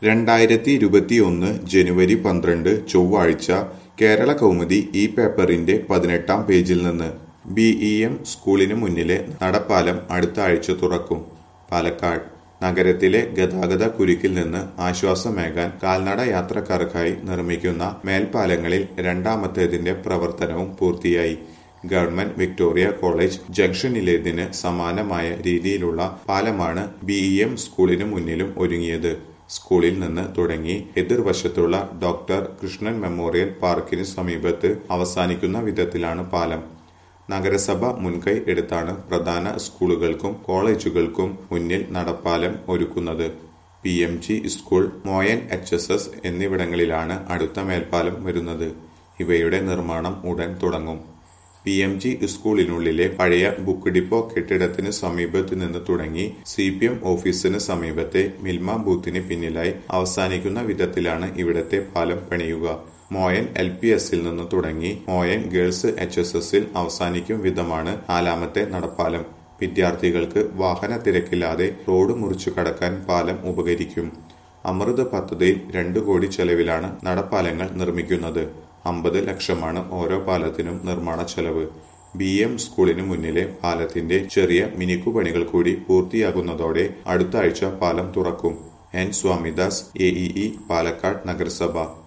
രണ്ടായിരത്തി ഇരുപത്തിയൊന്ന് ജനുവരി പന്ത്രണ്ട് ചൊവ്വാഴ്ച കേരള കൗമുദി ഈ പേപ്പറിന്റെ പതിനെട്ടാം പേജിൽ നിന്ന് ബി ഇ എം സ്കൂളിന് മുന്നിലെ നടപ്പാലം അടുത്ത ആഴ്ച തുറക്കും പാലക്കാട് നഗരത്തിലെ ഗതാഗത കുരുക്കിൽ നിന്ന് ആശ്വാസമേകാൻ കാൽനട യാത്രക്കാർക്കായി നിർമ്മിക്കുന്ന മേൽപ്പാലങ്ങളിൽ രണ്ടാമത്തേതിന്റെ പ്രവർത്തനവും പൂർത്തിയായി ഗവൺമെന്റ് വിക്ടോറിയ കോളേജ് ജംഗ്ഷനിലേതിന് സമാനമായ രീതിയിലുള്ള പാലമാണ് ബി ഇ എം സ്കൂളിന് മുന്നിലും ഒരുങ്ങിയത് സ്കൂളിൽ നിന്ന് തുടങ്ങി എതിർവശത്തുള്ള ഡോക്ടർ കൃഷ്ണൻ മെമ്മോറിയൽ പാർക്കിന് സമീപത്ത് അവസാനിക്കുന്ന വിധത്തിലാണ് പാലം നഗരസഭ മുൻകൈ എടുത്താണ് പ്രധാന സ്കൂളുകൾക്കും കോളേജുകൾക്കും മുന്നിൽ നടപ്പാലം ഒരുക്കുന്നത് P M G school Moyan H S S എന്നിവിടങ്ങളിലാണ് അടുത്ത മേൽപ്പാലം വരുന്നത് ഇവയുടെ നിർമ്മാണം ഉടൻ തുടങ്ങും പി എം ജി സ്കൂളിനുള്ളിലെ പഴയ ബുക്ക് ഡിപ്പോ കെട്ടിടത്തിന് സമീപത്ത് നിന്ന് തുടങ്ങി സി പി എം ഓഫീസിന് സമീപത്തെ മിൽമ ബൂത്തിന് പിന്നിലായി അവസാനിക്കുന്ന വിധത്തിലാണ് ഇവിടത്തെ പാലം പണിയുക മോയൻ എൽ പി എസിൽ നിന്ന് തുടങ്ങി മോയൻ ഗേൾസ് എച്ച് എസ് എസിൽ അവസാനിക്കും വിധമാണ് നാലാമത്തെ നടപ്പാലം വിദ്യാർത്ഥികൾക്ക് വാഹന തിരക്കില്ലാതെ റോഡ് മുറിച്ചു കടക്കാൻ പാലം ഉപകരിക്കും അമൃത് പദ്ധതിയിൽ രണ്ടു കോടി ചെലവിലാണ് നടപ്പാലങ്ങൾ നിർമ്മിക്കുന്നത് അമ്പത് ലക്ഷമാണ് ഓരോ പാലത്തിനും നിർമ്മാണ ചെലവ് ബി എം സ്കൂളിന് മുന്നിലെ പാലത്തിന്റെ ചെറിയ മിനുക്കുപണികൾ കൂടി പൂർത്തിയാകുന്നതോടെ അടുത്ത ആഴ്ച പാലം തുറക്കും N Swamidas A E E Palakkad നഗരസഭ